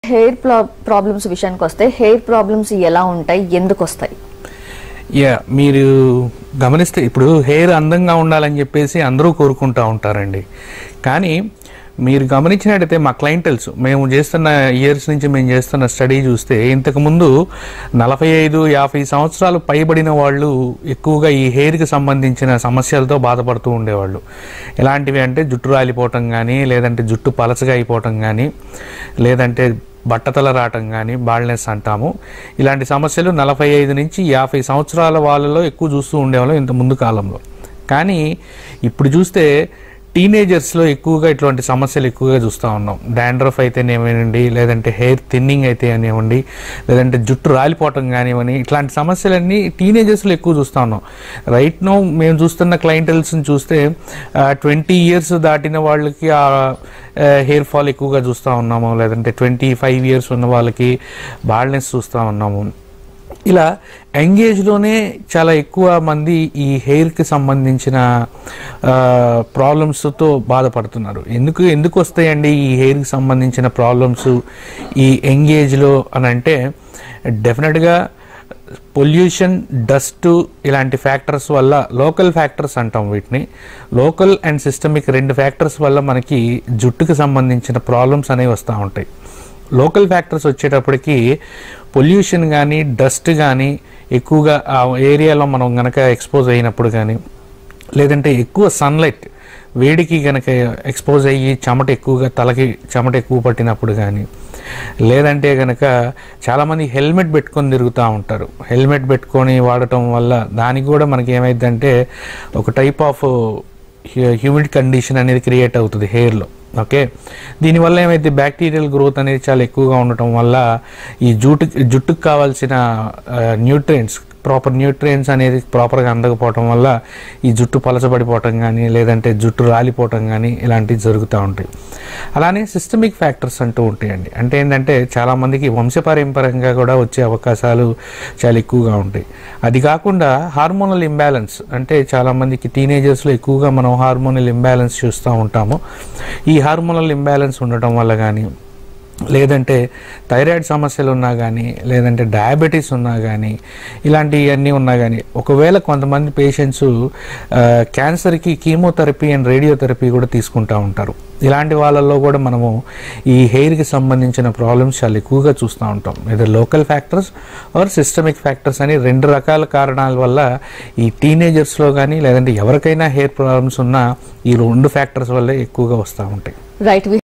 hair problems విషయానికి వస్తే hair problems ఎలా ఉంటాయి ఎందుకు వస్తాయి యా మీరు గమనిస్తే ఇప్పుడు హెయిర్ అందంగా ఉండాలని చెప్పేసి అందరూ కోరుకుంటూ ఉంటారండి కానీ మీరు గమనించినట్టయితే మా క్లయింటల్స్ మేము చేస్తున్న ఇయర్స్ నుంచి మేము చేస్తున్న స్టడీ చూస్తే ఇంతకుముందు నలభై ఐదు యాభై సంవత్సరాలు పైబడిన వాళ్ళు ఎక్కువగా ఈ హెయిర్కి సంబంధించిన సమస్యలతో బాధపడుతూ ఉండేవాళ్ళు ఎలాంటివి అంటే జుట్టు రాలిపోవటం కానీ లేదంటే జుట్టు పలచగా అయిపోవటం కానీ లేదంటే బట్టతల రావటం కానీ బాల్నెస్ అంటాము ఇలాంటి సమస్యలు నలభై ఐదు నుంచి యాభై సంవత్సరాల వాళ్ళలో ఎక్కువ చూస్తూ ఉండేవాళ్ళం ఇంత ముందు కాలంలో కానీ ఇప్పుడు చూస్తే టీనేజర్స్లో ఎక్కువగా ఇటువంటి సమస్యలు ఎక్కువగా చూస్తూ ఉన్నాం డాండ్రఫ్ అయితేనేమేనండి లేదంటే హెయిర్ థిన్నింగ్ అయితే అనివ్వండి లేదంటే జుట్టు రాలిపోవటం కానివ్వండి ఇట్లాంటి సమస్యలన్నీ టీనేజర్స్లో ఎక్కువ చూస్తూ ఉన్నాం రైట్ నో మేము చూస్తున్న క్లయింటల్స్ని చూస్తే ట్వంటీ ఇయర్స్ దాటిన వాళ్ళకి ఆ హెయిర్ ఫాల్ ఎక్కువగా చూస్తూ ఉన్నాము లేదంటే ట్వంటీ ఫైవ్ ఇయర్స్ ఉన్న వాళ్ళకి బాల్నెస్ చూస్తూ ఉన్నాము ఇలా ఎంగేజ్లోనే చాలా ఎక్కువ మంది ఈ హెయిర్కి సంబంధించిన ప్రాబ్లమ్స్తో బాధపడుతున్నారు ఎందుకు ఎందుకు వస్తాయండి ఈ హెయిర్కి సంబంధించిన ప్రాబ్లమ్స్ ఈ ఎంగేజ్లో అని అంటే డెఫినెట్గా పొల్యూషన్ డస్ట్ ఇలాంటి ఫ్యాక్టర్స్ వల్ల లోకల్ ఫ్యాక్టర్స్ అంటాం వీటిని లోకల్ అండ్ సిస్టమిక్ రెండు ఫ్యాక్టర్స్ వల్ల మనకి జుట్టుకి సంబంధించిన ప్రాబ్లమ్స్ అనేవి వస్తూ ఉంటాయి లోకల్ ఫ్యాక్టర్స్ వచ్చేటప్పటికి పొల్యూషన్ కానీ డస్ట్ కానీ ఎక్కువగా ఆ ఏరియాలో మనం గనక ఎక్స్పోజ్ అయినప్పుడు కానీ లేదంటే ఎక్కువ సన్లైట్ వేడికి గనక ఎక్స్పోజ్ అయ్యి చెమట ఎక్కువగా తలకి చెమట ఎక్కువ పట్టినప్పుడు కానీ లేదంటే గనక చాలామంది హెల్మెట్ పెట్టుకొని తిరుగుతూ ఉంటారు హెల్మెట్ పెట్టుకొని వాడటం వల్ల దానికి కూడా మనకి ఏమైందంటే ఒక టైప్ ఆఫ్ హ్యూమిడ్ కండిషన్ అనేది క్రియేట్ అవుతుంది హెయిర్లో ఓకే దీనివల్ల ఏమైతే బ్యాక్టీరియల్ గ్రోత్ అనేది చాలా ఎక్కువగా ఉండటం వల్ల ఈ జుట్టు జుట్టుకు కావాల్సిన న్యూట్రియంట్స్ ప్రాపర్ న్యూట్రియంట్స్ అనేది ప్రాపర్గా అందకపోవటం వల్ల ఈ జుట్టు పలచబడిపోవటం కానీ లేదంటే జుట్టు రాలిపోవటం కానీ ఇలాంటివి జరుగుతూ ఉంటాయి అలానే సిస్టమిక్ ఫ్యాక్టర్స్ అంటూ ఉంటాయండి అంటే ఏంటంటే చాలామందికి వంశపారంపర్యంగా కూడా వచ్చే అవకాశాలు చాలా ఎక్కువగా ఉంటాయి అది కాకుండా హార్మోనల్ ఇంబ్యాలెన్స్ అంటే చాలామందికి టీనేజర్స్లో ఎక్కువగా మనం హార్మోనల్ ఇంబ్యాలెన్స్ చూస్తూ ఉంటాము ఈ హార్మోనల్ ఇంబ్యాలెన్స్ ఉండటం వల్ల కానీ లేదంటే థైరాయిడ్ సమస్యలు ఉన్నా కానీ లేదంటే డయాబెటీస్ ఉన్నా కానీ ఇలాంటివన్నీ ఉన్నా కానీ ఒకవేళ కొంతమంది పేషెంట్స్ క్యాన్సర్కి కీమోథెరపీ అండ్ రేడియోథెరపీ కూడా తీసుకుంటూ ఉంటారు ఇలాంటి వాళ్ళల్లో కూడా మనము ఈ హెయిర్కి సంబంధించిన ప్రాబ్లమ్స్ చాలా ఎక్కువగా చూస్తూ ఉంటాం ఇది local factors or systemic factors అని రెండు రకాల కారణాల వల్ల ఈ టీనేజర్స్లో కానీ లేదంటే ఎవరికైనా హెయిర్ ప్రాబ్లమ్స్ ఉన్నా ఈ రెండు ఫ్యాక్టర్స్ వల్లే ఎక్కువగా వస్తూ ఉంటాయి రైట్